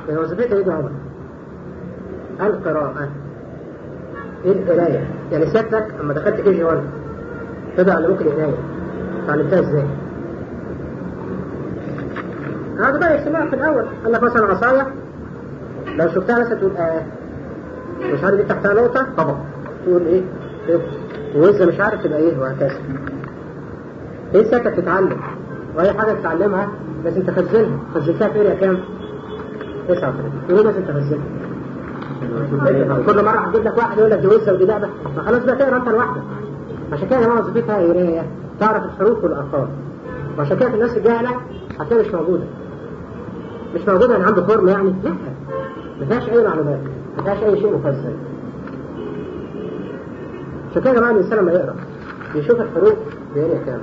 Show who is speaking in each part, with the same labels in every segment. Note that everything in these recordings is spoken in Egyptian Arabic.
Speaker 1: هي وظيفتها ايه بقى؟ القراءة ايه القراية؟ يعني سيادتك اما دخلت كي جي 1 تبقى علموك القراية اتعلمتها ازاي؟ هذا بقى يسمعها في الاول قال لك مثلا عصاية لو شفتها مثلا تقول اه مش عارف دي تحتها نقطة طبعا تقول ايه؟ ايه وإذا مش عارف تبقى ايه وهكذا ايه ساكت تتعلم واي حاجة تتعلمها لازم تخزنها خزنتها في اريا كام؟ 39 وليه لازم تخزنها؟ كل مرة هتجيب لك واحد يقول لك دي وزة ودي لعبة ما خلاص بقى تقرا انت لوحدك عشان كده يا جماعة وظيفتها قراية تعرف الحروف والارقام وعشان كده في الناس الجاهلة هتلاقي مش موجودة مش موجودة يعني عنده فورم يعني لا ما فيهاش أي معلومات ما فيهاش أي شيء مفسر عشان كده يا جماعة الإنسان لما يقرأ يشوف الحروف بيقرأ كام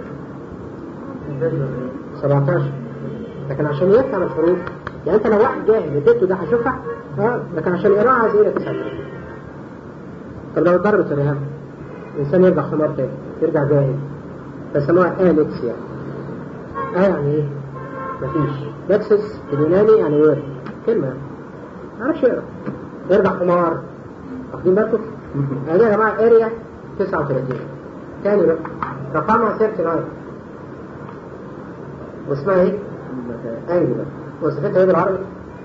Speaker 1: 17 لكن عشان يفهم الحروف يعني انت لو واحد جاهل اديته ده هيشوفها اه لكن عشان يقراها عايز يقرا 19 طب لو اتضربت الرهاب الانسان يرجع حمار تاني يرجع جاهل فسموها اليكسيا اه يعني ايه؟ مفيش نكسس باليوناني يعني وير كلمة ما عرفش يقرا يرجع حمار واخدين بالكم؟ يعني يا جماعة اريا 39 تاني بقى رقمها 39 واسمها ايه؟ انجلر وصفتها ايه بالعربي؟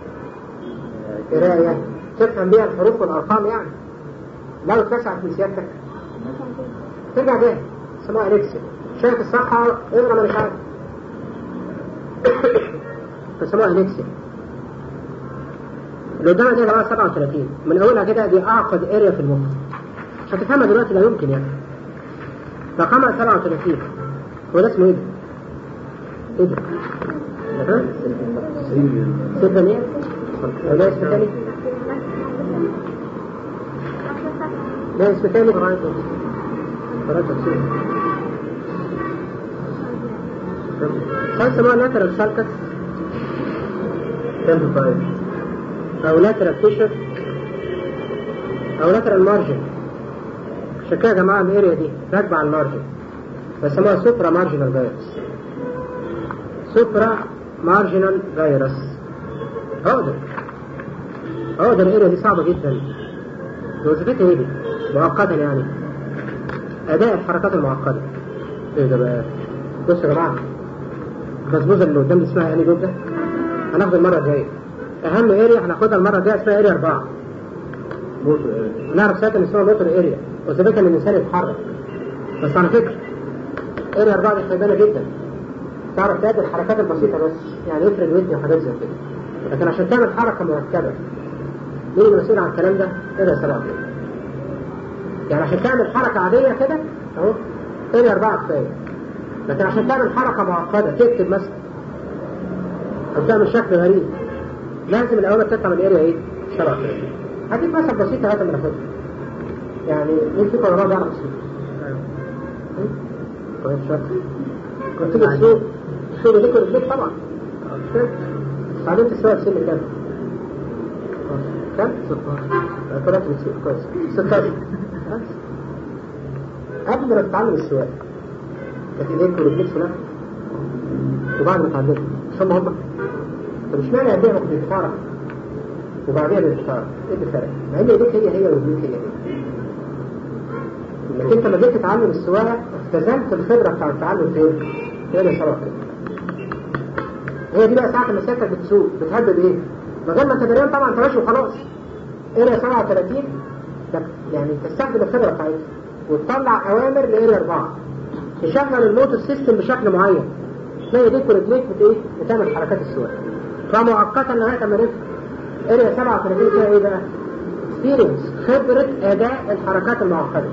Speaker 1: قراية تفهم بيها الحروف والارقام يعني لو اتسعت من سيادتك ترجع بيها اسمها اليكسيا شايف الصفحة اقرا ما مش عارف فسموها اليكسيا اللي قدامها دي يا جماعه 37 من اولها كده دي اعقد اريا في المخ مش هتفهمها دلوقتي لا يمكن يعني رقمها 37 هو ده اسمه ايه ده؟ ايه ده؟ ها؟ ستة مية؟ ولا اسم تاني؟ لا اسم تاني قراءة تفسير هل سموها لاترال سالكس؟ أو لاترال فيشر أو لاترال مارجن عشان كده يا جماعة الاريا دي راكبة على المارجن بيسموها سوبرا مارجنال فيروس سوبرا مارجنال فيروس هو ده هو ده الاريا دي صعبة جدا وظيفتها ايه دي؟ مؤقتا يعني أداء الحركات المعقدة ايه ده بقى؟ بصوا يا جماعة البسبوسة اللي قدام اسمها اني جوجة هناخد المرة الجاية أهم اريا هناخدها المرة الجاية اسمها اريا أربعة نعرف ساعتها اسمها موتور اريا وثبتها ان الإنسان يتحرك بس على فكرة اريا أربعة دي خيبانة جدا تعرف تأدي الحركات البسيطة بس يعني يفرد ودني وحاجات زي كده لكن عشان تعمل حركة مركبة مين المسؤول عن الكلام ده؟ اريا سبعة كده يعني عشان تعمل حركة عادية كده اهو اريا أربعة كفاية لكن عشان تعمل حركة معقدة تكتب مثلا أو تعمل شكل غريب لازم الأول تطلع من الاريا ايه؟ سبعة كده هديك مثل بسيط هذا من ناخدها يعني مين فيكم وراء بيعرف السوق؟ طيب شاطر كنت تيجي السوق السوق دي كنت رجليك طبعا بعدين تسوق في سن كام؟ كام؟ 16 طلعت من السوق كويس 16 قبل ما تتعلم السواقة كانت ايديك ورجليك فلان وبعد ما اتعلمت ثم هم طب اشمعنى ايديها ما كنت بتعرف وبعدين بتتعرف ايه الفرق؟ مع ان ايديك هي هي ورجليك هي هي لكن انت لما جيت تتعلم السواقة اختزلت الخبرة بتاع التعلم فين؟ هي اللي سبق كده هي دي بقى ساعة ما سيادتك بتسوق بتهدد ايه؟ من غير ما انت دريان طبعا انت ماشي وخلاص اريا 37 يعني تستخدم الخبرة بتاعتها وتطلع اوامر لاريا 4 تشغل الموتور سيستم بشكل معين تلاقي ايديك ورجليك بت ايه؟ بتعمل حركات السواقة فمؤقتا لغاية ما نفهم اريا 37 فيها ايه بقى؟ اكسبيرينس خبرة اداء الحركات المعقدة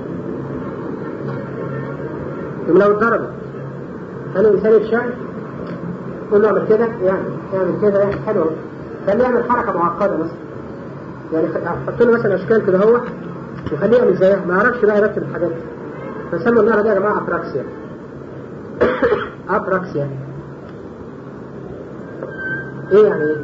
Speaker 1: ثم لو اتضربت هل الانسان يتشل؟ قول له اعمل كده يعني يعمل كده يعني حلو خليه يعمل حركة معقدة مثلا يعني حط له مثلا اشكال كده هو وخليه يعمل زيها ما يعرفش بقى يرتب الحاجات فسموا النهر ده يا جماعة ابراكسيا ابراكسيا ايه يعني ايه؟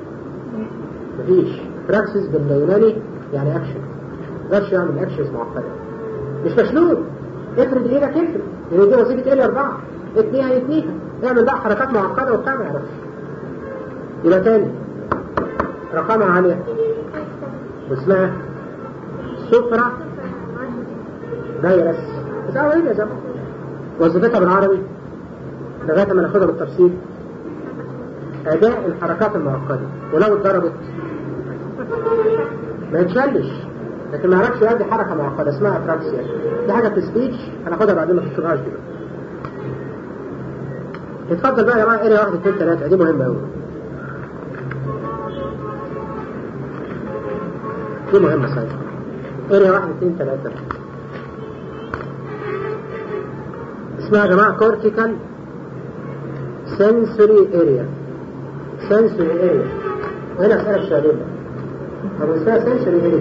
Speaker 1: مفيش براكسس باليوناني يعني اكشن مقدرش يعمل اكشنز معقدة مش مشلول افرد ايدك افرد لان دي وظيفة ال اربعة اتنيها يتنيها اعمل بقى حركات معقدة وبتاع ما يعرفش يبقى تاني رقمها عالية واسمها سفرة فيروس بس هو ايه يا زلمة وظيفتها بالعربي لغاية ما ناخدها بالتفصيل أداء الحركات المعقدة ولو اتضربت ما يتشلش لكن ما يعرفش يؤدي حركة معقدة اسمها اتراكسيا دي حاجة في سبيتش هناخدها بعدين ما تشوفهاش دي بقى اتفضل بقى يا جماعة اريا واحد اتنين تلاتة دي مهمة أوي دي مهمة صحيح اريا واحد اتنين تلاتة اسمها يا جماعة كورتيكال سنسوري اريا سنسوري اريا وهنا اسألك سؤالين طب اسمها سنسوري اريا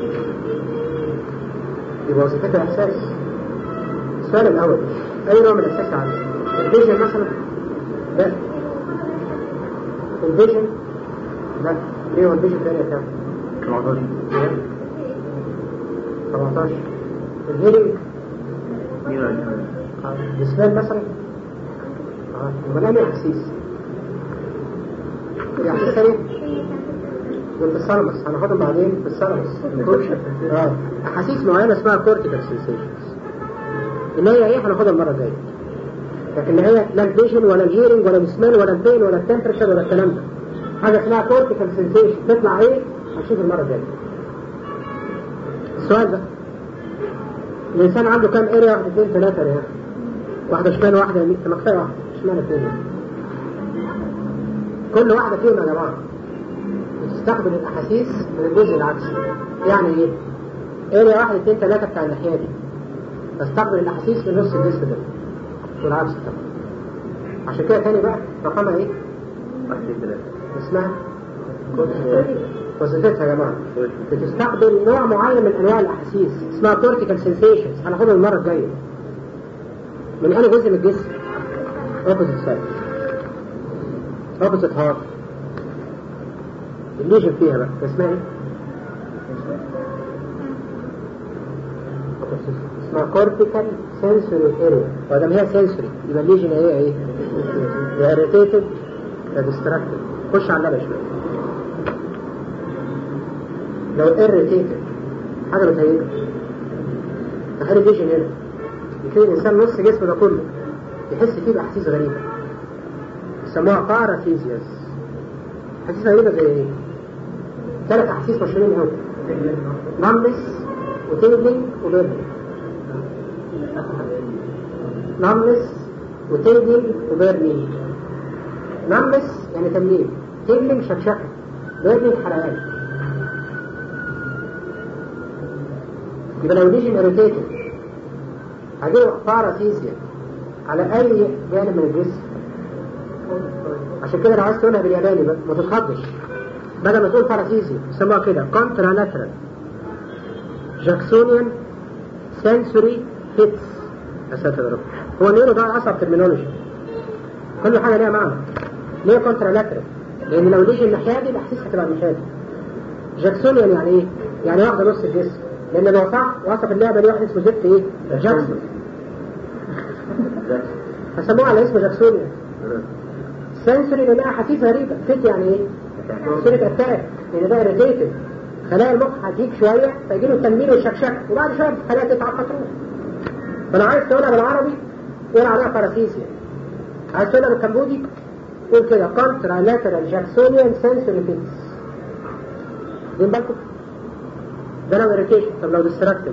Speaker 1: يبقى وظيفتها احساس السؤال الاول اي نوع من الاحساس عندك الفيجن مثلا لا الفيجن لا ليه هو الفيجن في اريا كام 17 17 الهيرنج الاسلام مثلا اه يبقى ده احاسيس في احاسيس ثانيه وانت الثالمس هناخدهم بعدين في الثالمس اه احاسيس معينه اسمها كورتيكال سنسيشنز اللي هي ايه هناخدها المره الجايه لكن اللي هي لا الفيجن ولا الهيرنج ولا السميل ولا البين ولا التمبرشر ولا الكلام ده حاجه اسمها كورتيكال سنسيشن تطلع ايه هنشوف المره الجايه السؤال ده الانسان عنده كام اريا واحد اثنين ثلاثه اريا واحده شمال واحده يمين طب كفايه واحده اشمعنى اثنين كل واحده فيهم يا جماعه بتستخدم الاحاسيس من الجزء العكسي يعني ايه اريا واحد اثنين ثلاثه بتاع الناحيه دي بستخدم الاحاسيس في نص الجسم ده والعكس طبعا عشان كده تاني بقى رقمها ايه؟
Speaker 2: واحد اثنين ثلاثة
Speaker 1: اسمها وظيفتها يا جماعه بتستخدم نوع معين من انواع الاحاسيس اسمها كورتيكال سنسيشنز هناخدها المره الجايه من اي جزء من الجسم اوبوزيت سايد اوبوزيت هارت الليجن فيها بقى اسمها ايه؟ اسمها كورتيكال سنسوري اريا وادام هي سنسوري يبقى الليجن هي ايه؟ يا اريتيتد يا ديستراكتد خش على اللبش بقى لو اريتيتد حاجه بتهيئك تخيل الليجن هنا يبتدي الانسان نص جسمه ده كله يحس فيه باحاسيس غريبه يسموها بارافيزياس احاسيس غريبه زي ايه؟ ثلاث احاسيس مشهورين قوي نملس وتيبلينج وبيرلينج نملس وتيبلينج وبيرلينج نملس يعني تمليل تيبلينج شكشكه بيرلينج حرقان يبقى لو ليجن اريتيتد هجيب بارافيزيا على اي جانب من الجسم عشان كده لو عايز تقولها بالياباني بقى ما تتخضش بدل ما تقول بارافيزيا يسموها كده كونترا لاترال جاكسونيان سنسوري فيتس يا ساتر يا رب هو النيرو ده اصعب ترمينولوجي كل حاجه ليها معنى ليه كونترا لاترال لان لو ليجي الناحيه دي الاحاسيس هتبقى الناحيه دي جاكسونيان يعني ايه؟ يعني واخده نص الجسم لان لو صح وصف اللعبه دي واحد اسمه زفت ايه؟ جاكسون فسموها على اسم جاكسونيان سنسوري لانها احاسيس غريبه فيت يعني ايه؟ سورة اتاك لان ده اريتيتد خلايا المخ هتيجي شويه فيجي له تنميل والشكشك وبعد شويه الخلايا تتعب فتروح فلو عايز تقولها بالعربي قول عليها باراسيسيا عايز تقولها بالكمبودي قول كده كونترا لاترال جاكسونيان سنسوري فيتس واخدين بالكم؟ ده لو اريتيشن طب لو ديستراكتيف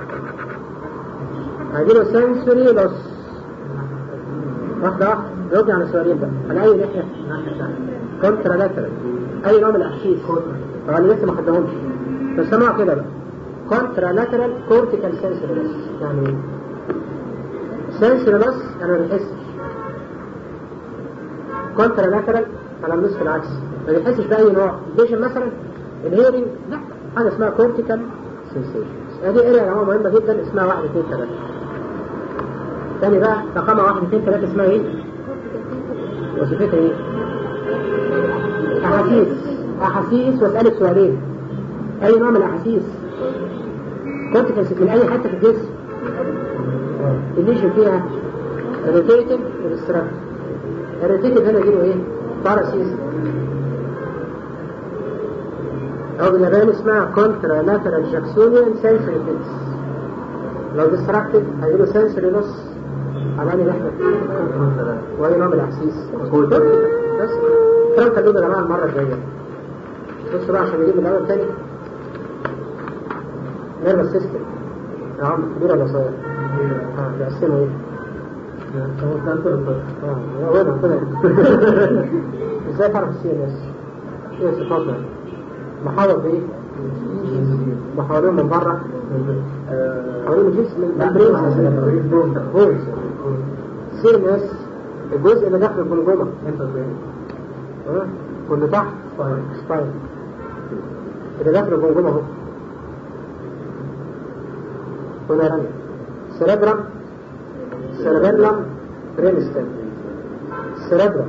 Speaker 1: هيجيله سنسوري لوس واحدة واحدة جاوبني على السؤالين بقى على أي ناحية؟ كونترا لاترال أي نوع من الأحاسيس طبعا لسه ما خدناهمش بس سمعوا كده بقى كونترا لاترال كورتيكال سنسوري لوس يعني ايه؟ سنسوري لوس أنا ما بحسش كونترا لاترال على النصف العكس ما بيحسش بأي نوع فيجن مثلا الهيرنج لا حاجة اسمها كورتيكال سنسيشنز هذه اريا يا جماعة مهمة جدا اسمها واحد اثنين ثلاثة تاني بقى رقمها واحد اثنين ثلاثة اسمها ايه؟ وظيفتها ايه؟ أحاسيس أحاسيس واسألك سؤالين أي نوع من الأحاسيس؟ كورتيكال من أي حتة في الجسم الليجن فيها irritated والستراكت irritated هنا يجيله ايه؟ باراسيس أو باليابان اسمها كونترا لاترال جاكسونيان سنسوري فيكس لو ديستراكتد هيجيله سنسوري لوس على انهي واحدة وأي نوع من الأحاسيس بس فرنك اللوب يا جماعة المرة الجاية بصوا بقى عشان نجيب من الأول تاني نيرفس سيستم يا عم كبير ولا صغير؟ اه بيقسموا ايه؟ اه هو ده طلع ازاي تعرف السي ان اس؟ ايه صفاتها؟ محاور بايه؟ محاورين من بره حوالين الجسم من البريز سي ان اس الجزء اللي داخل الجمجمه اه واللي تحت سباين اللي داخل الجمجمه اهو هنا رمي سيربرم سيربرلم برينستن سيربرم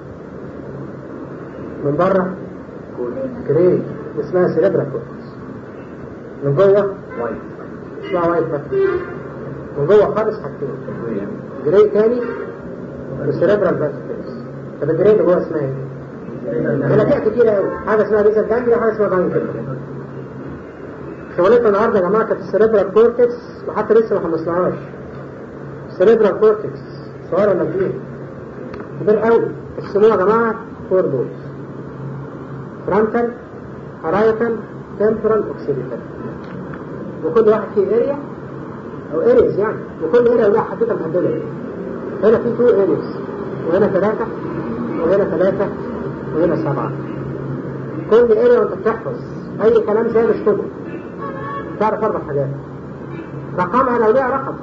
Speaker 1: من بره جري اسمها سيربرا كورتكس من جوه اسمها وايت بس من جوه خالص حاجتين جري تاني وسيربرال فاسكولس طب الجري اللي جوه اسمها ايه؟ هنا فيها كتير قوي حاجه اسمها ريزل جانجليا وحاجه اسمها جانجليا شغلتنا النهارده يا جماعه كانت السيربرال كورتكس وحتى لسه ما خلصناهاش السيربرال كورتكس صغير ولا كبير؟ كبير قوي قسموها يا جماعه فور دولز فرونتال هرايتال تمبرال اوكسيديتال وكل واحد فيه اريا او اريز يعني وكل اريا ولها حدوته محدده هنا في تو اريز وهنا ثلاثه وهنا ثلاثه وهنا سبعه كل اريا وانت بتحفظ اي كلام زي مش كده تعرف اربع حاجات رقمها لو ليها رقم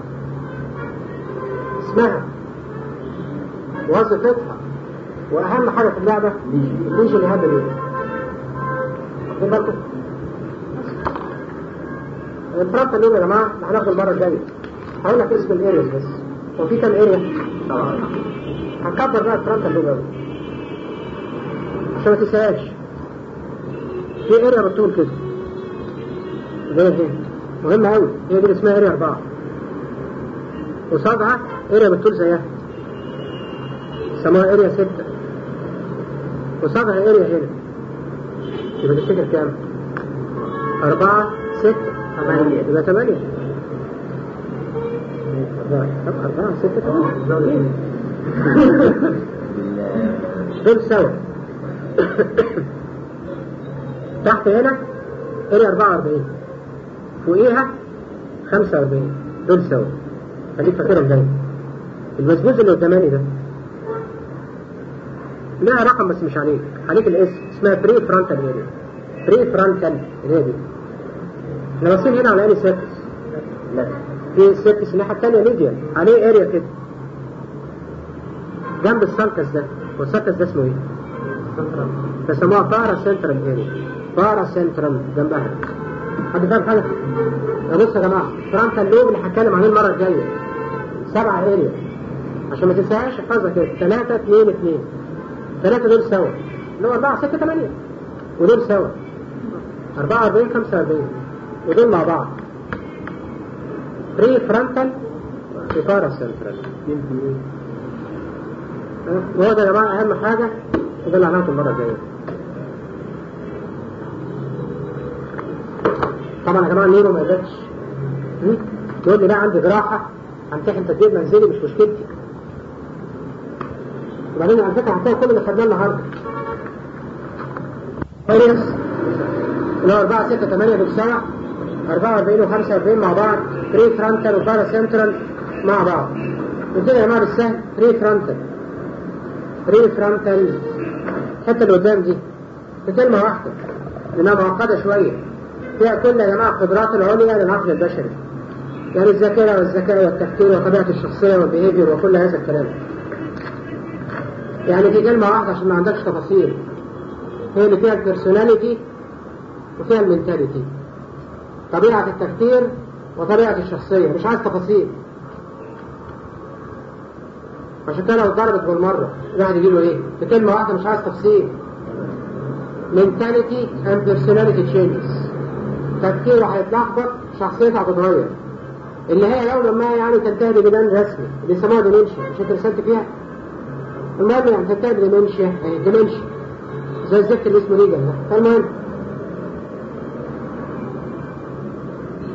Speaker 1: اسمها وظيفتها واهم حاجه في اللعبه الليجن هذا الليجن واخدين بالكم الفرنسا اليوم يا جماعه هناخده المره الجايه هقول لك اسم الارياز بس هو في كام اريا؟ طبعا هنكبر بقى الفرنسا اليوم قوي عشان ما تنساهاش في اريا بالطول كده زي دي مهمة قوي هي دي اللي اسمها اريا اربعة وصابعة اريا بالطول زيها سموها اريا ستة وصابعة اريا هنا يبقى تفتكر كام؟ أربعة ستة ثمانية يبقى ثمانية طب أربعة ستة ثمانية دول سوا تحت هنا اريا 44 فوقيها 45 دول سوا خليك فاكرهم دايما المسجوز اللي قداماني ده لها رقم بس مش عليك عليك الاسم اسمها بري فرونتال اريا بري فرونتال اريا دي احنا باصين هنا على اني سيركس لا في سيركس الناحيه الثانيه ميديال عليه اريا كده جنب السالكس ده والسالكس ده اسمه ايه؟ بيسموها بارا سنترال اريا بارا سنترال جنبها حد فاهم حاجه؟ بص يا جماعه فرونتال لوب اللي هتكلم عليه المره الجايه سبعة اريا عشان ما تنساهاش احفظها كده 3 2 2 ثلاثة دول سوا اللي هو 4 6 8 ودول سوا 44 45 ودول مع بعض بري فرونتال في بارا سنترال وهو ده يا جماعه اهم حاجه وده اللي هنعمله المره الجايه طبعا يا جماعه النيرو ما قدرتش تقول لي لا عندي جراحه همتحن تدريب منزلي مش مشكلتي وبعدين على فكره هتلاقي كل اللي خدناه النهارده كويس اللي هو 4 6 8 دول سوا 44 و 45 مع بعض بري فرونتال وبارا سنترال مع بعض والدنيا يا جماعه بالسهل بري فرونتال بري فرونتال الحته اللي قدام دي بكلمه واحده لانها معقده شويه فيها كل يا جماعه القدرات العليا للعقل البشري يعني الذاكره والذكاء والتفكير وطبيعه الشخصيه والبيهيفير وكل هذا الكلام يعني في كلمه واحده عشان ما عندكش تفاصيل هي اللي فيها البيرسوناليتي وفيها المنتاليتي طبيعه التفكير وطبيعه الشخصيه مش عايز تفاصيل عشان كده لو اتضربت بالمره الواحد يجيب له ايه؟ بكلمه واحده مش عايز تفصيل mentality and personality changes تفكيره هيتلخبط شخصيته هتتغير اللي هي يوما ما يعني تنتهي ببنان رسمي اللي يسموها ديمنشيا مش انت رسلت فيها؟ المهم يعني تنتهي بديمنشيا ديمنشيا زي الزفت اللي اسمه ريجل ده فالمهم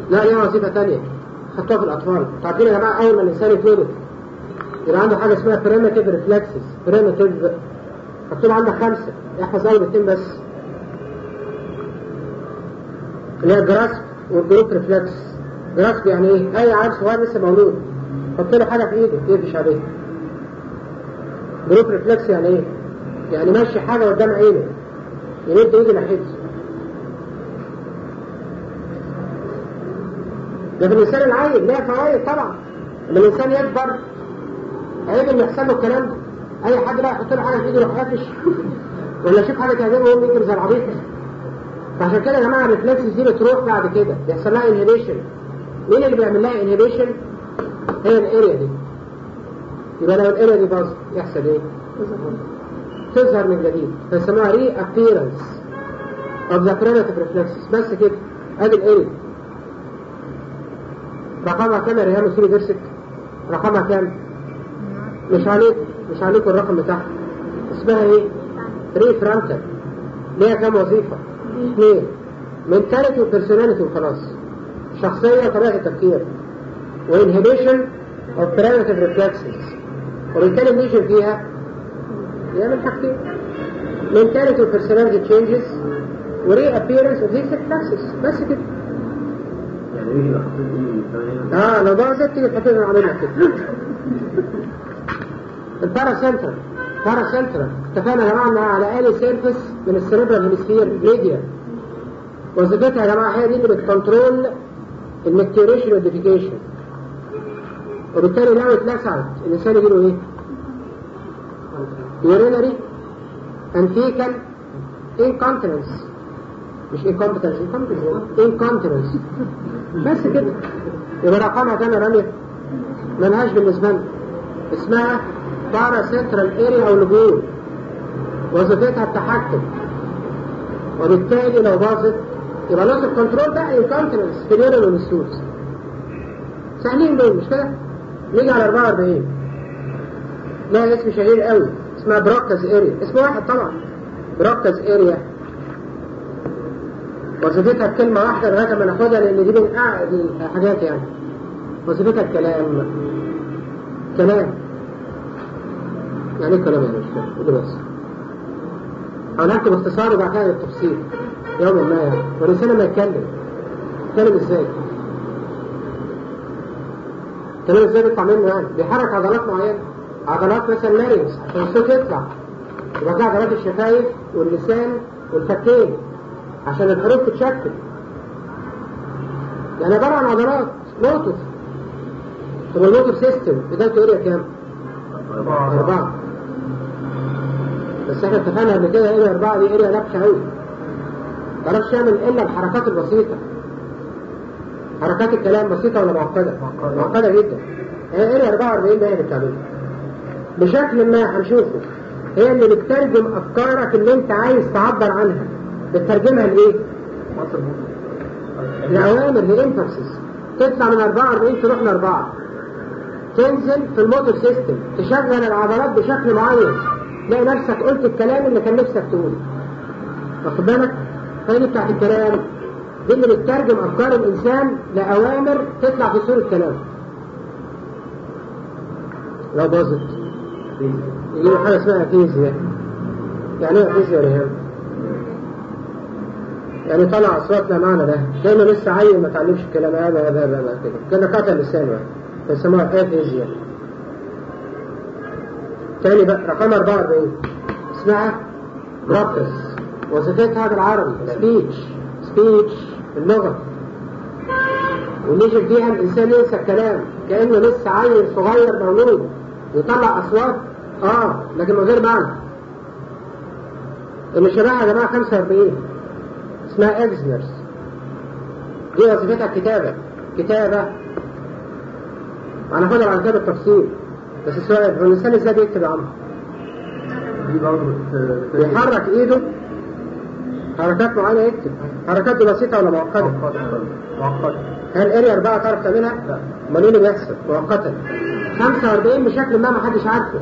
Speaker 1: لا ليها وظيفة تانية خدتوها في الأطفال تعرفين يا جماعة أول ما الإنسان يتولد يبقى عنده حاجة اسمها بريمتيف ريفلكسز بريمتيف مكتوب عندك خمسة احفظ أول اثنين بس اللي هي الجراسب والجروب ريفلكس جراسب يعني ايه؟ أي عيل صغير لسه مولود حط له حاجة في إيده يقفش عليها جروب ريفلكس يعني ايه؟ يعني ماشي حاجة قدام عينه يمد ايده ناحيته ده في الإنسان العيل ليها فوائد طبعا لما الإنسان يكبر عيب إن يحصل له الكلام ده أي حد بقى يحط له حاجة في إيده يروح قافش ولا يشوف حاجة تعجبه ويقوم يجري زي العبيط فعشان كده يا جماعة الريفلكسز دي بتروح بعد كده بيحصل لها انهبيشن مين اللي بيعمل لها انهبيشن؟ هي الاريا دي يبقى لو الاريا دي باظت يحصل ايه؟ تظهر من جديد فيسموها ري appearance of the primitive reflexes بس كده ادي الاريا رقمها كام يا ريان وسيري درسك رقمها كام مش عليك مش عليكم الرقم بتاعها اسمها ايه ري فرانتال ليها كام وظيفة اثنين منتاليتي وبرسوناليتي وخلاص شخصية وطريقة تفكير وانهبيشن اوف primitive reflexes وبالتالي النيشن فيها يعمل حاجتين mentality و personality changes و reappearance of these reflexes بس كده
Speaker 2: يعني ايه لو حطيت دي ثانية
Speaker 1: اه لو باظت تيجي تحط لنا عاملها كده البارا سنتر بارا سنتر اتفقنا يا جماعه انها على اقل سيرفيس من السيربرال هيمسفير ميديا وظيفتها يا جماعه هي دي اللي بتكنترول المكتيريشن والديفيكيشن وبالتالي لو اتلسعت الانسان يجيله ايه؟ urinary and fecal incontinence مش incompetence incompetence incontinence بس كده يبقى رقمها كام يا رامي ملهاش بالنسبة لنا اسمها بارا سنترال اريا او لجول وظيفتها التحكم وبالتالي لو باظت يبقى لوس الكنترول ده incontinence في اليورين والسوس سهلين دول مش كده؟ نيجي على 44 لها اسم شهير قوي اسمها براكتس اريا اسم واحد طبعا براكتس اريا وظيفتها بكلمة واحدة لغاية ما ناخدها لأن دي من أعقد الحاجات يعني وظيفتها الكلام كلام يعني ايه كلام يعني مش فاهم قولوا بس هنحكي باختصار وبعد كده بالتفصيل يوما ما يعني والإنسان لما يتكلم يتكلم ازاي؟ يتكلم ازاي بيطلع منه يعني؟ بيحرك عضلات معينة عضلات مثلا لارينس عشان الصوت يطلع يبقى في عضلات الشفايف واللسان والفكين عشان الحروف تتشكل يعني عبارة عن عضلات موتور طب الموتور سيستم بدايته اريا كام؟ أربعة بس احنا اتفقنا قبل كده اريا أربعة دي اريا نبشة أوي ما تعرفش تعمل إلا الحركات البسيطة حركات الكلام بسيطة ولا معقدة؟ معقدة جدا هي اريا 44 ده هي اللي بتعملها بشكل ما هنشوفه هي اللي بتترجم أفكارك اللي أنت عايز تعبر عنها بتترجمها لإيه؟ لأوامر لإنفرسز تطلع من 44 تروح لأربعة تنزل في الموتور سيستم تشغل العضلات بشكل معين تلاقي نفسك قلت الكلام اللي كان نفسك تقوله واخد بالك؟ فهي بتاعت الكلام دي اللي بتترجم أفكار الإنسان لأوامر تطلع في صورة كلام لو باظت يجيب حاجة اسمها فيزياء يعني ايه فيزياء يا ريهام؟ يعني طلع اصوات لا معنى ده دايما لسه عيل ما تعلمش الكلام هذا هذا هذا كده كده قطع اللسان يعني فيسموها افيزيا تاني بقى رقم 44 اسمها بروكس وظيفتها بالعربي سبيتش سبيتش اللغة ونيجي فيها الإنسان ينسى الكلام كأنه لسه عيل صغير مولود يطلع أصوات آه لكن من غير معنى اللي شبهها يا جماعة 45 اسمها اكزنرز دي وظيفتها الكتابة كتابة هناخدها بعد كده بالتفصيل بس السؤال هو الإنسان ازاي بيكتب يا عمرو؟
Speaker 2: دي برضه بت-
Speaker 1: بيحرك ايده حركات معينة يكتب حركات دي بسيطة ولا معقدة؟
Speaker 2: معقدة
Speaker 1: هل اريا أربعة تعرف تعملها؟
Speaker 2: لا.
Speaker 1: امال ايه اللي بيحصل؟ مؤقتا 45 بشكل ما ما حدش عارفه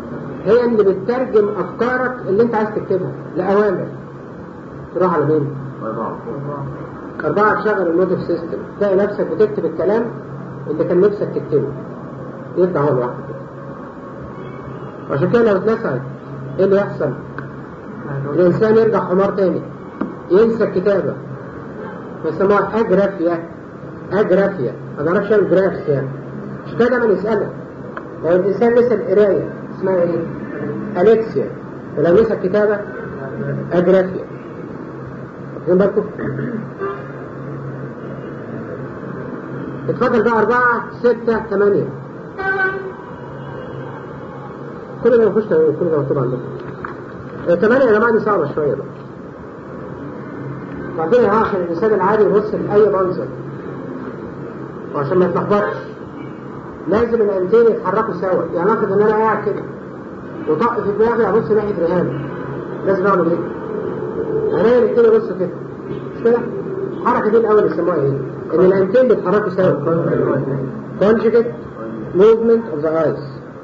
Speaker 1: هي اللي بتترجم أفكارك اللي أنت عايز تكتبها لأوامر تروح على مين؟
Speaker 2: أربعة
Speaker 1: أربعة تشغل الموتيف سيستم تلاقي نفسك بتكتب الكلام اللي كان نفسك تكتبه يطلع هو لوحده كده وعشان كده لو اتنسى ايه اللي يحصل؟ الإنسان يرجع حمار تاني ينسى الكتابة بيسموها أجرافيا أجرافيا ما تعرفش اعمل جرافس يعني مش كده دايما يسألك لو الإنسان نسى القراية اسمها ايه؟ أليكسيا ولو نسى الكتابة أجرافيا واخدين بالكم؟ اتفضل بقى أربعة ستة ثمانية كل ده مفيش تمانية كل ده مكتوب عندكم الثمانية يا جماعة دي صعبة شوية بقى بعدين يا عشان الإنسان العادي يبص لأي منظر وعشان ما يتلخبطش لازم الأنتين يتحركوا سوا يعني افرض إن أنا قاعد كده وطق في دماغي أبص ناحية رهان لازم أعمل إيه؟ عينيا الاتنين يبصوا كده مش كده؟ الحركة دي الأول يسموها إيه؟ إن الأنتين بيتحركوا سوا conjugate movement of the eyes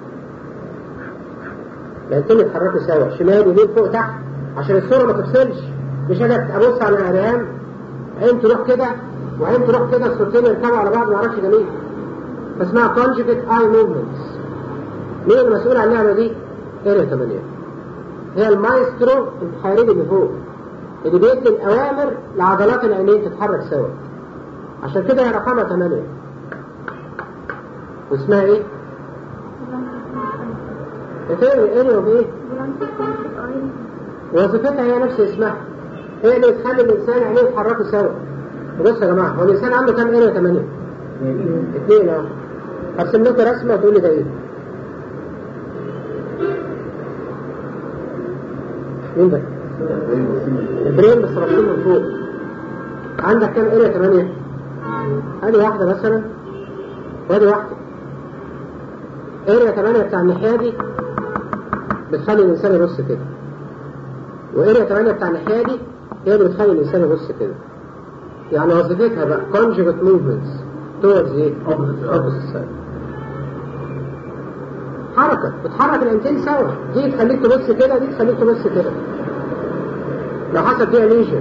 Speaker 1: الأنتين يتحركوا سوا شمال يمين فوق تحت عشان الصورة ما تفصلش مش أنا أبص على رهان عين تروح كده وعين تروح كده الصورتين يركبوا على بعض ما اعرفش ده مين فاسمها conjugate eye movements مين المسؤول عن اللعبة دي؟ اريا 8 هي المايسترو الخارجي اللي فوق اللي بيدي الأوامر لعضلات العينين تتحرك سوا عشان كده هي رقمها 8 واسمها ايه؟ اريا اريا بايه؟ وظيفتها هي نفس اسمها هي اللي بتخلي الإنسان عينيه يتحركوا سوا بص يا جماعة هو الإنسان عنده كام اريا 8 اثنين اه هرسم لكم رسمة وتقول لي ده ايه مين ده؟ البرين بس راسين من فوق عندك كام اريا 8 ادي واحدة مثلا وادي واحدة اريا 8 بتاع الناحية دي بتخلي الإنسان يبص كده واريا 8 بتاع الناحية دي هي اللي بتخلي الإنسان يبص كده يعني وظيفتها بقى conjugate movements towards ايه؟ opposite side حركة بتحرك الانتين سوا دي تخليك تبص كده دي تخليك تبص كده لو حصل فيها ليجن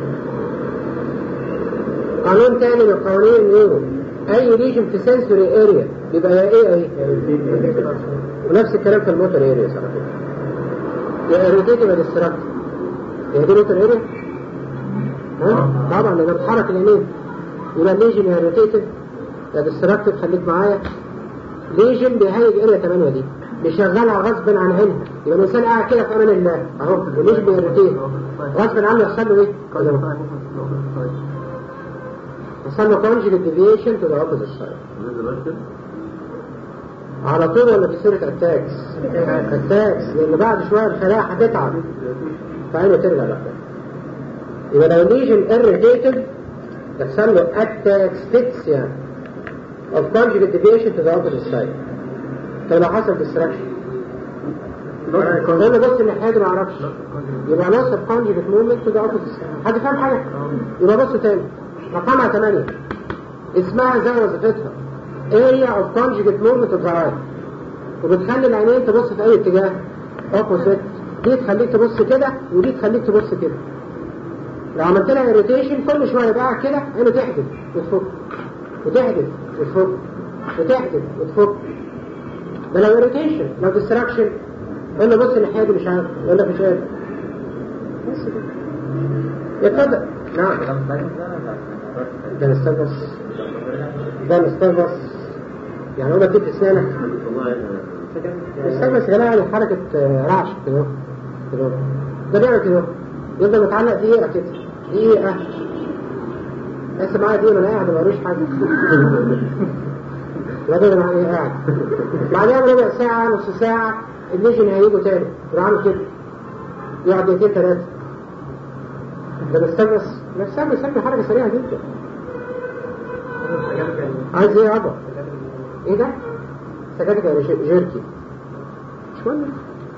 Speaker 1: قانون تاني من قوانين النيورو اي ليجن في سنسوري اريا بيبقى يا ايه اهي ونفس الكلام في الموتور اريا صح يا اريتيتيف يا ديستراكتيف هي دي موتور اريا ها؟ طبعا لما بتحرك اليمين يبقى الليجن يا روتيتيف يا ديستراكتيف خليك معايا ليجن بيهيج اريا 8 دي بيشغلها غصب عن عينها يبقى الانسان قاعد كده في امان الله اهو الليجن بيروتيت غصب عنه يحصل له ايه؟ يحصل له conjugate deviation to the opposite side على طول ولا في سيرة اتاكس اتاكس لان بعد شوية الخلايا هتتعب فعينه ترجع بقى يبقى لو الليجن irritated يحصل له ataxia of conjugate deviation to the opposite side طب لو حصل distraction انا بص الناحية دي ما اعرفش يبقى loss of conjugate movement to the opposite side حد فاهم حاجة؟ يبقى بص تاني رقمها 8 اسمها زي وظيفتها area of conjugate movement of the eye وبتخلي العينين تبص في اي اتجاه opposite دي تخليك تبص كده ودي تخليك تبص كده لو عملت لها irritation كل شويه يبقى قاعد كده عينه تحدف وتفك وتحدف وتفك وتحدف وتفك ده لو irritation لو distraction يقول له بص الناحيه دي مش عارف يقول لك مش قادر بس كده يتفضل نعم ده نستنبس ده نستنبس يعني اقول لك كده اسنانك نستنبس يا جماعه حركه رعش كده كده ده بيعمل كده يفضل متعلق دقيقة كده دقيقة لسه معايا دقيقة انا قاعد ما وريش حاجة لا ده انا ايه قاعد بعدها بربع ساعة نص ساعة الليجن هيجوا تاني يروح عامل كده يقعد دقيقتين ثلاثة ده بستنبس بستنبس بستنبس حركة سريعة جدا عايز ايه يابا؟ ايه ده؟ سكاتك يا جيركي مش مهم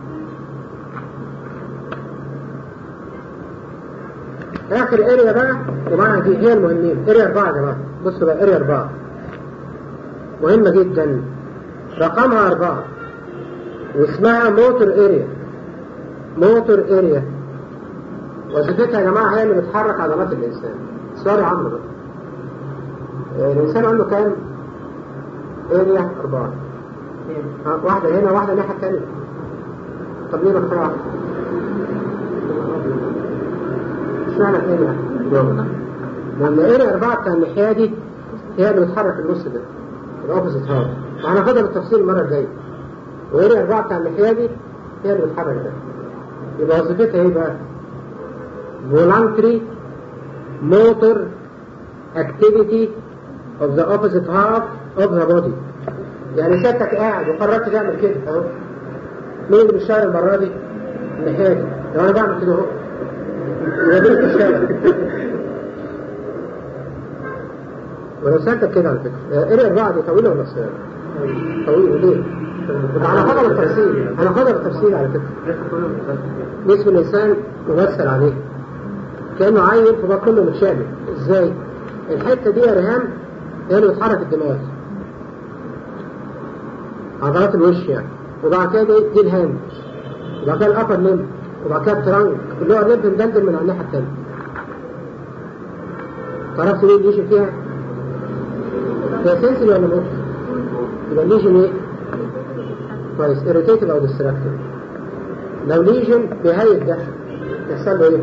Speaker 1: اخر اريا بقى ومعها دي هي المهمين اريا اربعة يا جماعة بصوا بقى اريا اربعة مهمة جدا رقمها اربعة واسمها موتور اريا موتور اريا وظيفتها يا جماعة هي اللي بتحرك عضلات الإنسان سؤال يا عمرو بقى آه، الإنسان عنده كام؟ اريا أربعة آه، واحدة هنا واحدة الناحية التانية طب ليه مختار واحدة؟ اشمعنى اريا؟ لأن اريا أربعة بتاع الناحية دي هي اللي بتحرك النص ده الأوبوزيت هارد وهناخدها بالتفصيل المرة الجاية واريا أربعة بتاع الناحية دي هي اللي بتحرك ده يبقى وظيفتها ايه بقى؟ voluntary motor activity of the opposite half of the body يعني سيادتك قاعد وقررت تعمل كده اهو مين اللي بيشتغل المرة دي؟ الناحية دي لو انا بعمل كده اهو يبقى دي اللي بتشتغل ولو سألتك كده على فكرة اريا أربعة دي طويلة ولا قصيرة؟ طويلة ليه؟ هناخدها بالتفصيل هناخدها بالتفصيل على فكرة جسم الإنسان ممثل عليه كأنه عيل في بطن كله متشابه ازاي؟ الحتة دي يا ريهام هي اللي بتحرك الدماغ عضلات الوش يعني وبعد كده دي, دي الهاند وبعد كده الأبر ليمب وبعد كده الترنك اللي هو الليمب مدندن من على الناحية التانية تعرفت ليه الليجن فيها؟ هي سنسل ولا موت؟ يبقى الليجن ايه؟ كويس irritative او distracted لو ليجن بهاية ده يحصل له ايه؟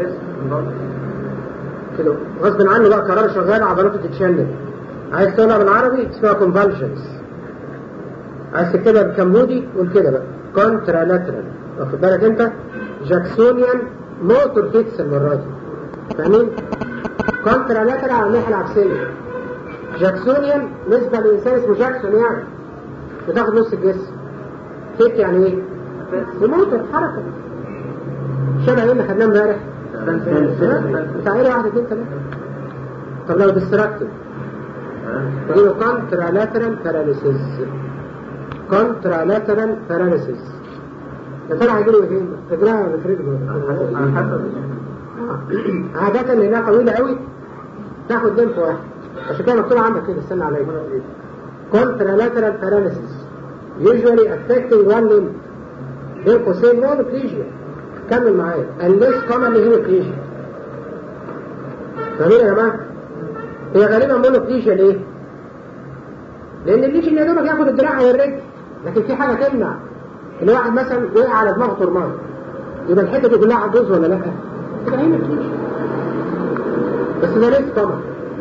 Speaker 1: كده غصب عنه بقى قرار شغال عضلاته تتشنج عايز تقولها بالعربي اسمها convulsions عايز تكتبها بكمودي قول كده بقى contralateral واخد بالك انت جاكسونيان موتور فيكس المرة دي فاهمين؟ contralateral على الناحية العكسية جاكسونيان نسبة لإنسان اسمه جاكسون يعني بتاخد نص الجسم فيك يعني ايه؟ الموتور حركة شبه ايه اللي خدناه امبارح؟ بتاع ايه واحد اتنين تلاته طب لو ديستراكتد تجيبه كونترالاترال باراليسيس كونترالاترال باراليسيس يا ترى هيجيله فين؟ في دراعه ولا في رجله؟ عادة اللي هي طويلة قوي تاخد لمف واحد عشان كده مكتوب عندك كده استنى عليا كونترالاترال باراليسيس usually affecting one limb بين قوسين مونوبليجيا كمل معايا unless commonly hemiplegia فاهمين يا جماعة؟ هي غالبا مونوبليجيا ليه؟ لأن الليجن يا دوبك ياخد الدراع أو الرجل لكن في حاجة تمنع إن واحد مثلا وقع على دماغه ترمان يبقى الحتة دي كلها عجوز ولا لأ؟ تبقى هيمiplegia بس ده ليه طبعا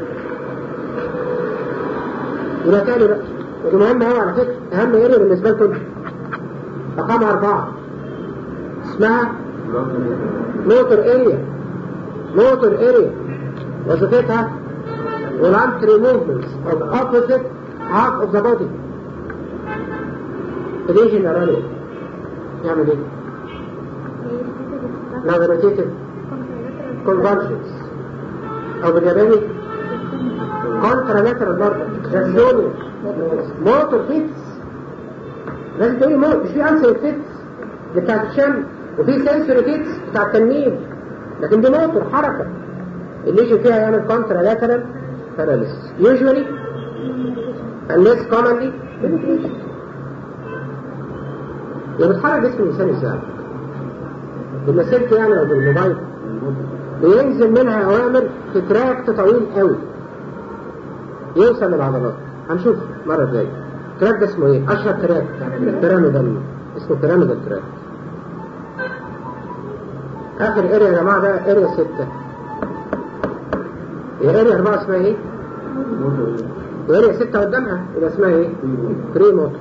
Speaker 1: يبقى تاني بقى ودي مهمة أوي على فكرة أهم اريا بالنسبة لكم رقم أربعة اسمها موتور اريا موتور اريا وظيفتها voluntary movements of opposite half of the body region ارانيا يعمل ايه؟ نظريتيف convulsions او بالياباني contralateral برضه جاكسوني موتور فيتس لازم تقولي موت مش في انسر فيتس بتاع الشم وفي سنسوري فيتس بتاع التنميل لكن دي موتور حركة الليجن فيها يعمل كونترالاترال باراليسيس usually unless commonly يبقى بتحرك جسم الانسان ازاي؟ بالمسيرته يعني او بالموبايل بينزل منها اوامر في تراكت طويل قوي يوصل للعضلات هنشوف مرة جاية التراك ده اسمه ايه؟ اشهر تراك بيراميدال اسمه بيراميدال تراك اخر اريا يا جماعة ده اريا ستة هي اريا اربعة اسمها ايه؟ واريا ستة قدامها يبقى اسمها ايه؟ بري موتور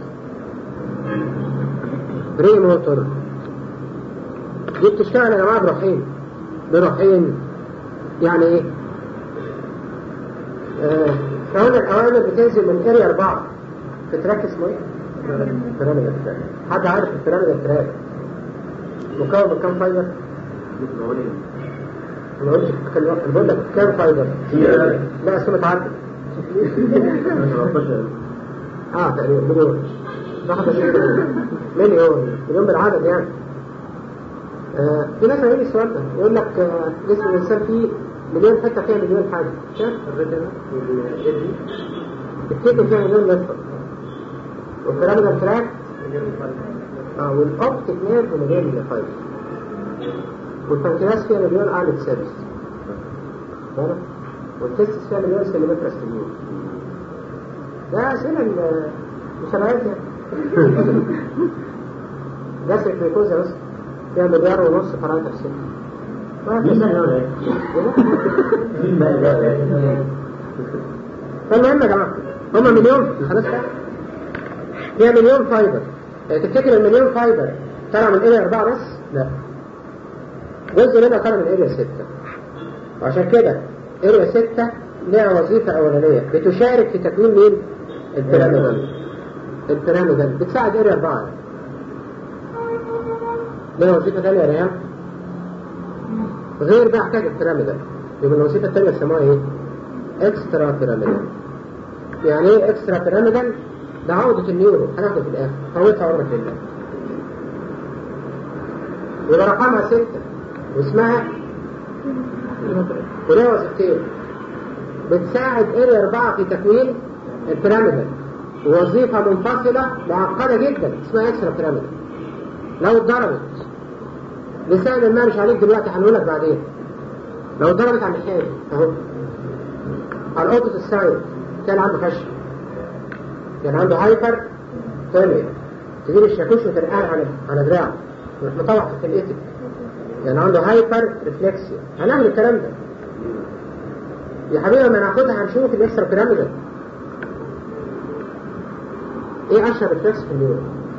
Speaker 1: بري موتور دي بتشتغل يا جماعة بروحين بروحين يعني ايه؟ آه فهنا الأوامر بتنزل من اريا أربعة في تراك اسمه ايه؟ بيراميدال تراك حد عارف البيراميدال تراك مكون من كام فايبر؟ انا قلت انا بقول لك كام فايبر؟ لا اسمه متعدد اه تقريبا مليون واحد مليون مليون بالعدد يعني آه في ناس هيجي السؤال ده يقول لك آه جسم الانسان فيه مليون حته فيها مليون حاجه شايف الرجل الكتب فيها مليون نفر والبيراميدال تراك اه والاوبتيك نيرف مليون فايبر والبنكرياس فيها مليون ايلت سيلز بالك والتستس فيها مليون سيليمتر ستيميول ده اسئله ال- مسابقات يعني جاسك جلوكوزا بس فيها مليار ونص فرنسا في السنة ما في
Speaker 2: مين
Speaker 1: سنة.
Speaker 2: ده ولا ايه؟ مين بقى ده؟
Speaker 1: فالمهم يا جماعة هما مليون خلاص بقى فيها مليون فايبر يعني تفتكر المليون فايبر طلع من اريا أربعة بس؟ لا جزء منها طلع من اريا ستة وعشان كده اريا ستة لها وظيفة أولانية بتشارك في تكوين مين؟ البيراميدال البيراميدال بتساعد اريا أربعة يعني. لها وظيفة تانية يا ريان غير بقى حكاية البيراميدال يبقى الوظيفة التانية يسموها ايه؟ اكسترا بيراميدال يعني ايه اكسترا بيراميدال ده عودة النيورو هناخده في الاخر فوتها عمرك لله يبقى رقمها ستة واسمها ولها وظيفتين بتساعد اريا اربعة في تكوين البيراميدال وظيفة منفصلة معقدة جدا اسمها اكسترا بيراميدال لو اتضربت لسان ما مش عليك دلوقتي هنقولك بعدين لو اتضربت على الناحية دي، اهو على الاوبوزيت سايد كان عنده فشل كان عنده هايبر تاني تجيب الشاكوش وترقعها على على دراعه ويروح مطلع في الاتك يعني عنده هايبر ريفلكسيا هنعمل الكلام ده يا حبيبي لما ناخدها هنشوف الاكسترا بيراميدال ايه اشهر ريفلكس في النيورو؟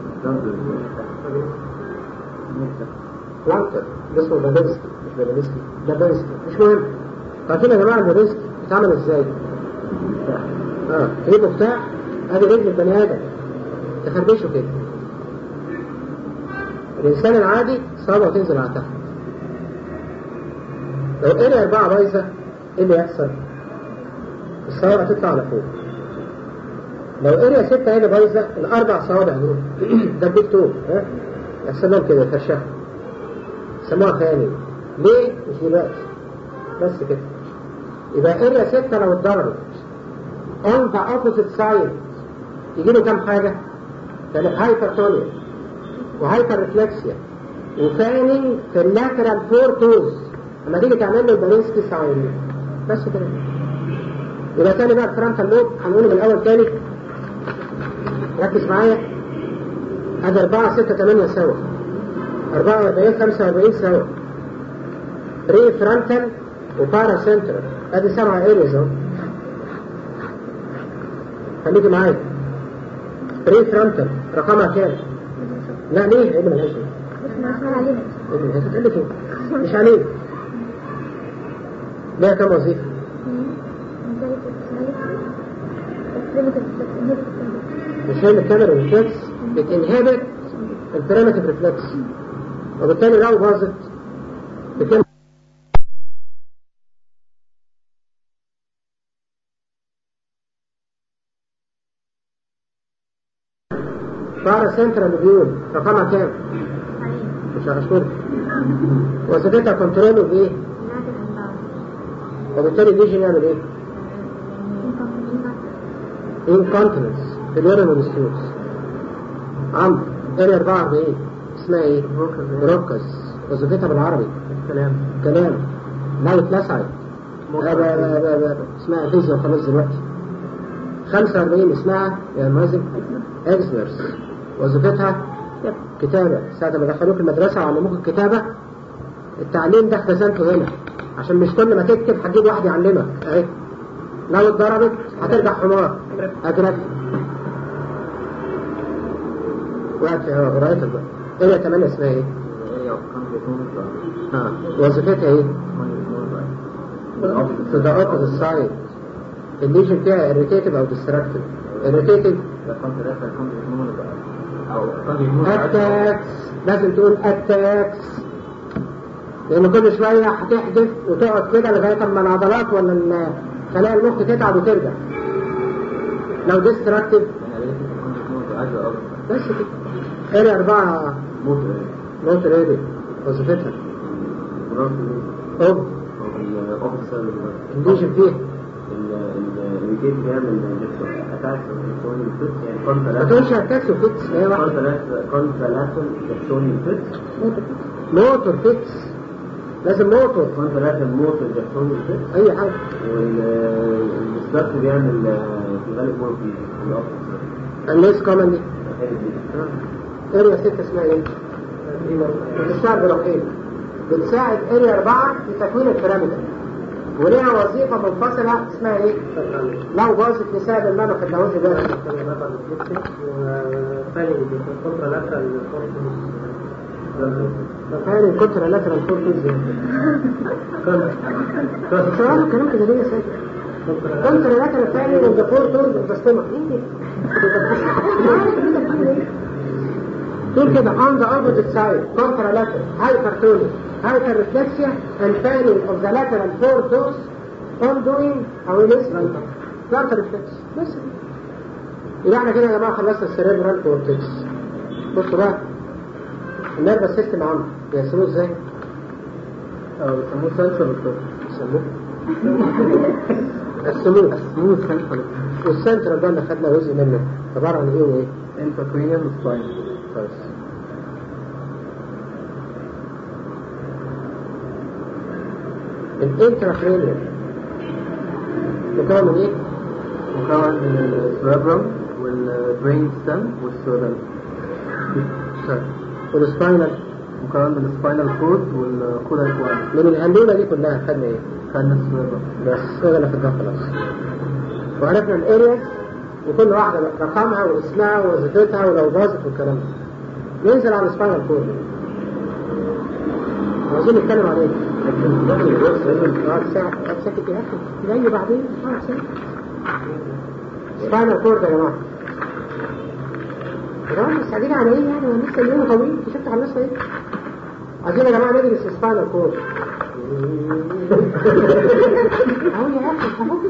Speaker 1: بلانتر ده اسمه بابنسكي مش بابنسكي بابنسكي مش مهم عارفين يا جماعه البابنسكي بيتعمل ازاي؟ اه تجيب مفتاح ادي رجل البني ادم تخربشه كده الانسان العادي صابه وتنزل على تحت لو اريا اربعه بايظه ايه اللي يحصل؟ الصوابع تطلع على فوق لو اريا ستة هي اللي بايظه الاربع صوابع دول ده البيك تو ها يحصل لهم كده يفشخوا سموها خيالي ليه؟ مش دلوقتي بس كده يبقى اريا ستة لو اتضربت on the opposite side يجي له كام حاجة؟ كانت هايبرتونيا وهايبر ريفلكسيا وفاني في اللاترال فور توز لما تيجي تعمل له البالينسكي ساين بس كده يبقى تاني بقى الفرونتال لوب هنقوله من الأول تاني ركز معايا ادي 4 6 8 سوا 44 45 سوا بري فرونتال وبارا سنترال ادي سبعة ارياز اهو خليكي معايا بري فرونتال رقمها كام؟ لا ليه؟ ايه اللي ملهاش ليه؟ ايه اللي ملهاش تقول لك ايه؟ مش عليه ليها كام وظيفة؟ مش هي اللي بتعمل الريفلكس بتنهبت البريمتيف ريفلكس وبالتالي لو باظت بتعمل بارا سنترال فيول رقمها كام؟ مش هشكرك وظيفتها كنترول بايه؟ وبالتالي الليجن يعمل ايه؟ انكونتنس في اليورين والستوز عمرو اري 44 اسمها ايه؟ روكس وظيفتها بالعربي كلام كلام لو اتلسعت لا- لا- لا- لا- لا. اسمها فيزياء خلاص دلوقتي 45 اسمها يا مازن اكسبرس وظيفتها كتابة ساعة ما دخلوك المدرسة وعلموك الكتابة التعليم ده اختزنته هنا عشان مش كل ما تكتب هتجيب واحد يعلمك اهي لو اتضربت هترجع حمار اجرك وقت قرايتك بقى ايه كمان اسمها ايه؟ اه وظيفتها ايه؟ في ذا اوبوزيت سايد الليجن فيها irritative او destructive irritative اتاكس لازم تقول اتاكس لان كل شويه هتحدث وتقعد كده لغايه اما العضلات ولا خلايا المخ تتعب وترجع لو ديستراكتيف بس كده اري اربعه نوت ريدي وظيفتها اوب الليجن فيها ما تقولش اتاكس وفيتس هي واحده موتور فيتس لازم موتور
Speaker 2: كنت راكب موتور بيحصل له كده
Speaker 1: اي حاجه
Speaker 2: والمستقبل بيعمل آه، في غالب مورفي الأفضل
Speaker 1: الناس كومن دي
Speaker 2: الحاجات دي
Speaker 1: اريا 6 اسمها ايه؟ بتشتغل بروحين بتساعد اريا 4 في تكوين البيراميدال وليها وظيفة منفصلة اسمها ايه؟ لو باظت بسبب المنع في الدواجي ده فكان الكونترا لاترال فورتوز سؤال كلام كده ليه يا سيدي؟ كونترا لاترال فعلا وذا فورتوز بستمع ايه دي؟ تقول كده on the opposite side contralateral hypertonic hyperreflexia and fanning of the lateral four toes on doing او listening plantar reflex بس يبقى احنا كده يا جماعه خلصنا السيريبرال كورتكس بصوا بقى النيرفس سيستم عامل بيقسموه ازاي؟
Speaker 2: اه بيسموه سنسور
Speaker 1: يسموه قسموه
Speaker 2: اسمه سنسور
Speaker 1: والسنترال ده اللي خدنا جزء منه عباره عن ايه وايه؟
Speaker 2: انتركرينيال سباين
Speaker 1: كويس الانتراكرينيال مكون من ايه؟
Speaker 2: مكون من السيربرم والبرين ستام والسودان
Speaker 1: والسباينال
Speaker 2: مكون من السباينال كورد والكودا اكوان
Speaker 1: من الهندولة دي كلها خدنا ايه؟
Speaker 2: خدنا السيربرم
Speaker 1: بس هو اللي خدناه خلاص وعرفنا الارياز وكل واحدة رقمها واسمها ووظيفتها ولو باظت والكلام ده ننزل على السباينال كورد عاوزين نتكلم عليه اه ساعة ساكت يا اخي جاي بعدين اه ساعة سباينال كورد يا جماعة يا جماعة مستعجلين على ايه يعني هو لسه اليوم طويل شفت خلصنا ايه عايزين يا جماعة ندرس سباينال كورد اهو يا اخي اهو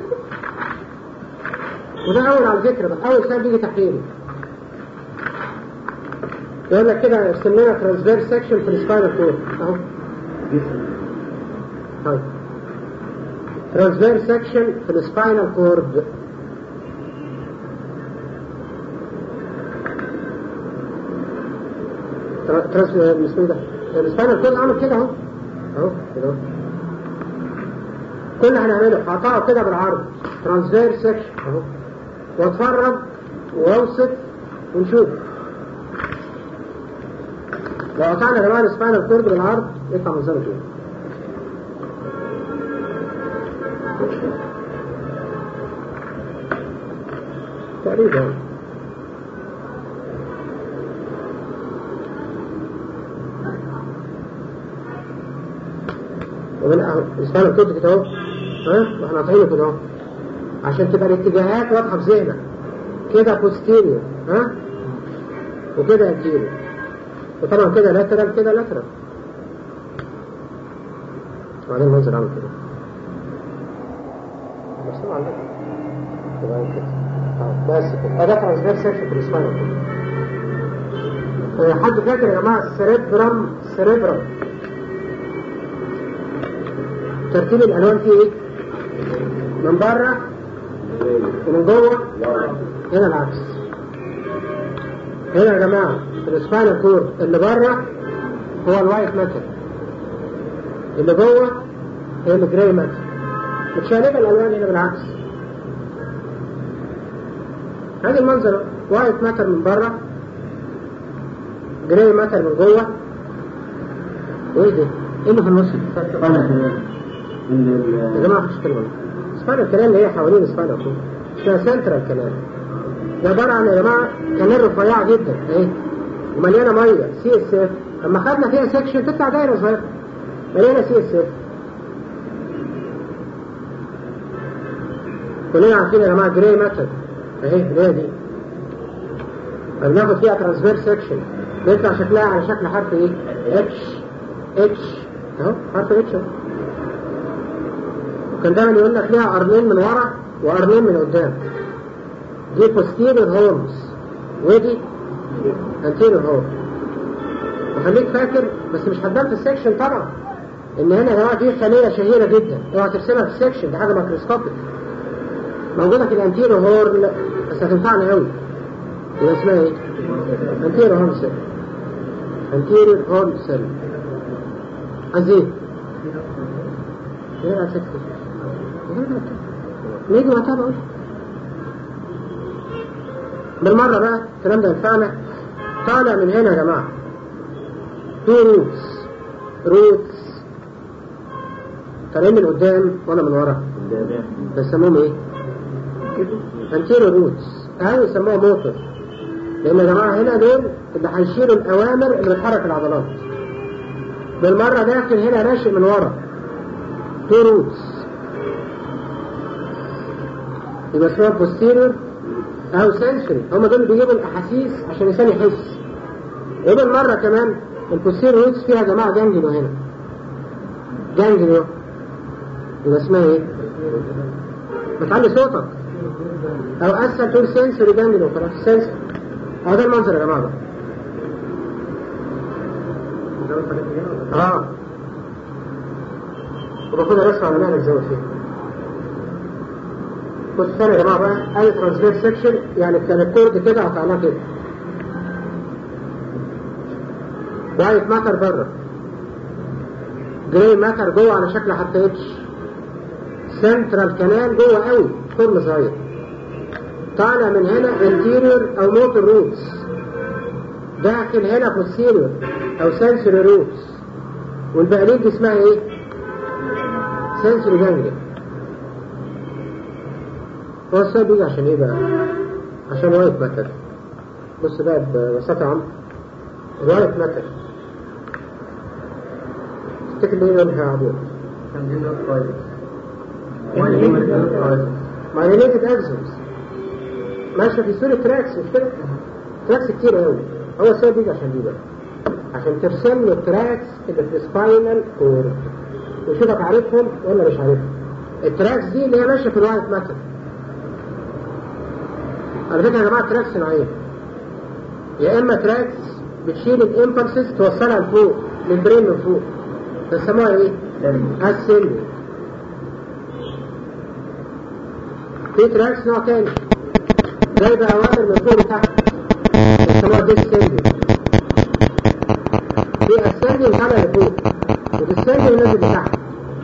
Speaker 1: وده اول على فكرة بقى اول سؤال بيجي تحليلي يقول لك كده ارسم لنا ترانسفيرس سكشن في السباينال كورد اهو طيب ترانسفيرس سكشن في السباينال كورد ترانس اسمه ده السباينال كورد عامل كده اهو اهو كده اهو كل اللي هنعمله هقطعه كده بالعرض ترانسفيرس سكشن اهو واتفرج واوصف ونشوف لو قطعنا يا جماعه السباينال كورد بالعرض يطلع منظره كده تقريبا ومن السباينال كورد كده اهو ها واحنا قاطعينه كده اهو عشان تبقى الاتجاهات واضحه في ذهنك كده بوستيريور ها وكده انتيريور وطبعا كده لاترال كده لاترال وبعدين المنظر عامل كده مرسوم عندك يبقى كده اه بس كده ده ترانسفير سيكشن في الاسبانيا كده حد فاكر يا جماعه السريبرم السريبرم ترتيب الالوان فيه ايه؟ من بره ومن جوه هنا العكس هنا يا جماعه في الاسبانيا كورد اللي بره هو الوايت ماتر اللي جوه هي الجراي ماتر متشابهه الالوان هنا بالعكس هذا المنظر وايت ماتر من بره جراي ماتر من جوه وايه ده؟ ايه اللي في النص؟ يا جماعه مش كلمه سباينال كلام اللي هي حوالين سباينال كورد اسمها سنترال كلام ده عباره عن يا جماعه كلام رفيعه جدا اهي ومليانه ميه سي اس اف لما خدنا فيها سكشن تطلع دايره صغيره مليانه سي اس اف كلنا عارفين يا جماعه جراي ماتر اهي اللي هي دي بناخد فيها ترانسفير سكشن بيطلع شكلها على شكل حرف ايه؟ اتش اتش اهو حرف اتش اهو وكان دايما يقول لك ليها قرنين من ورا وقرنين من قدام دي posterior horns ودي anterior horn وخليك فاكر بس مش هتبان في السكشن طبعا ان هنا يا جماعه دي خليه شهيره جدا اوعى ترسمها في السكشن دي حاجه مايكروسكوبيك موجوده في الانتيرو هورن بس هتنفعني قوي يبقى اسمها ايه؟ انتيرو هورن سيل انتيرو هورن سيل عايز ايه؟ غير على ست غير على ست نيجي وقتها بقول بالمرة بقى الكلام ده ينفعنا طالع من هنا يا جماعة في روتس روتس طالعين من قدام ولا من ورا بيسموهم ايه؟ انتيرو روتس اهي يسموها موتور لان يا جماعة هنا دول اللي هيشيلوا الاوامر اللي بتحرك العضلات بالمرة داخل هنا راشق من ورا تو روتس يبقى اسمها posterior او sensory هما دول بيجيبوا الاحاسيس عشان الانسان يحس يبقى المرة كمان البوستيريور روتس فيها يا جماعة جانجليو هنا جانجليو يبقى اسمها ايه؟ بتعلي صوتك او اسهل تقول سنسوري جانجليو خلاص سنسوري هو ده المنظر يا جماعة بقى اه وباخدها بس على مهلك زود فيها بص ثاني يا جماعة بقى أي ترانسفير سكشن يعني كان الكورد كده قطعناه كده وايت ماتر بره جراي ماتر جوه على شكل حتى اتش سنترال كانال جوه قوي خرم صغير طالع من هنا انتيريور او موتور روتس داخل هنا بوستيريور او سنسوري روتس والبقليل دي اسمها ايه؟ سنسوري جانجليا هو السبب بيجي عشان ايه بقى؟ عشان وايت ماتر بص بقى ببساطة يا عم الوايت ماتر تفتكر ايه لونها يا عبود؟ مايلينيتد اكسونز ماشية في صورة تراكس مش كده؟ تراكس كتير قوي هو السبب بيجي عشان دي بقى عشان ترسم له تراكس اللي في السباينال كورد وشوفك عارفهم ولا مش عارفهم التراكس دي اللي هي ماشية في الوايت ماتر على فكرة يا جماعة تراكس نوعين يا إما تراكس بتشيل الإمبلسز توصلها لفوق للبرين من فوق بيسموها إيه؟ السيلو في تراكس نوع تاني جايبة أوامر من فوق لتحت بيسموها ديسسيلو في السيلو طالع لفوق وديسسيلو نازل لتحت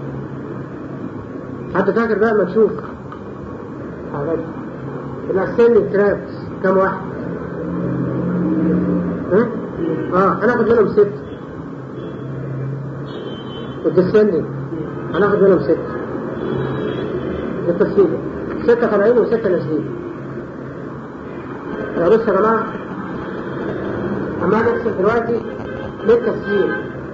Speaker 1: حد فاكر بقى ما تشوف حاجات الاسيلي ترابس كم واحد ها اه هناخد منهم ست والديسندنج هناخد منهم ست بالتفصيل ستة طالعين وستة نازلين يا بص يا جماعة أما نرسم دلوقتي بالتفصيل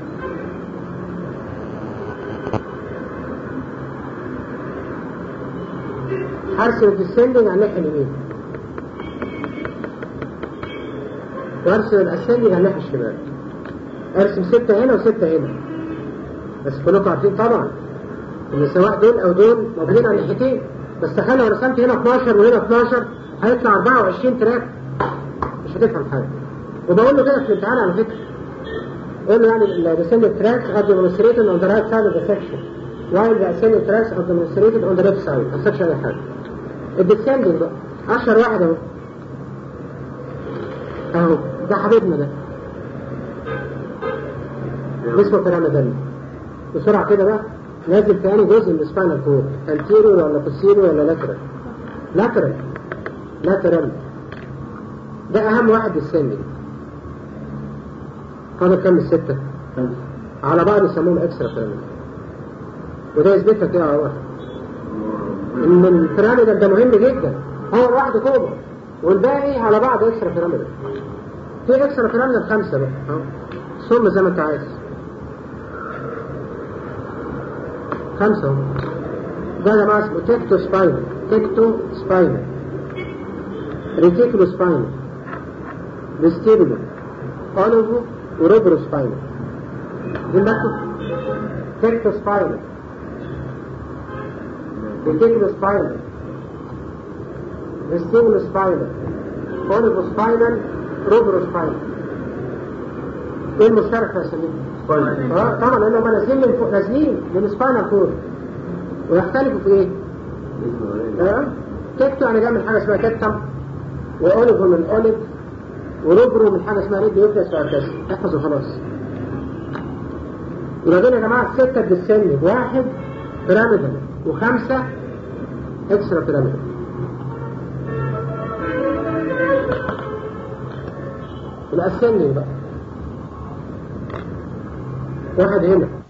Speaker 1: هرسم الديسندنج على الناحية اليمين وارسم الاسندنج على الناحية الشمال ارسم ستة هنا وستة هنا بس كلكم عارفين طبعا ان سواء دول او دول موجودين على الناحيتين بس تخيل لو رسمت هنا 12 وهنا 12 هيطلع 24 تراك مش هتفهم حاجة وبقول له كده في الامتحان على فكرة قول له يعني الديسندنج تراكس are demonstrated on the right side of the section while the ascending tracks are demonstrated on the left side ما خدش اي حاجة الديسندنج بقى اشهر واحد اهو اهو ده حبيبنا ده اسمه بيراميدال بسرعة كده بقى نازل تاني جزء من السباينال كورد انتيريور ولا بوستيريور ولا لاترال لاترال لاترال ده اهم واحد السندنج فاضل كام الستة على بعض يسموهم اكسترا بيراميدال وده يثبت لك ايه يا عوض ان البيراميدال ده مهم جدا هو لوحده كوبا والباقي على بعض اكسترا بيراميدال في اكسترا بيراميدال خمسه بقى اهو صم زي ما انت عايز خمسه اهو ده يا جماعه اسمه تكتو سباينال تكتو سباينال ريتيكولو سباينال فيستيبولو اولوفو وروبرو سباينال دي المكتوب تكتو سباينال ريتيكولو سباينال فيستيبولو سباينال اوليفو سباينال روبرو سباينال ايه المشترك يا سليم؟ اه طبعا لان هم نازلين من فوق نازلين من سباينال كورد ويختلفوا في ايه؟ اه تكتو يعني جاي من حاجه اسمها تكتم واوليفو من اوليف وروبرو من حاجه اسمها ريد يوكلس وهكذا احفظ وخلاص يبقى دول يا جماعة ستة ديسندنج واحد بيراميدال وخمسة اكسترا بيراميدال الاسندنج بقى واحد هنا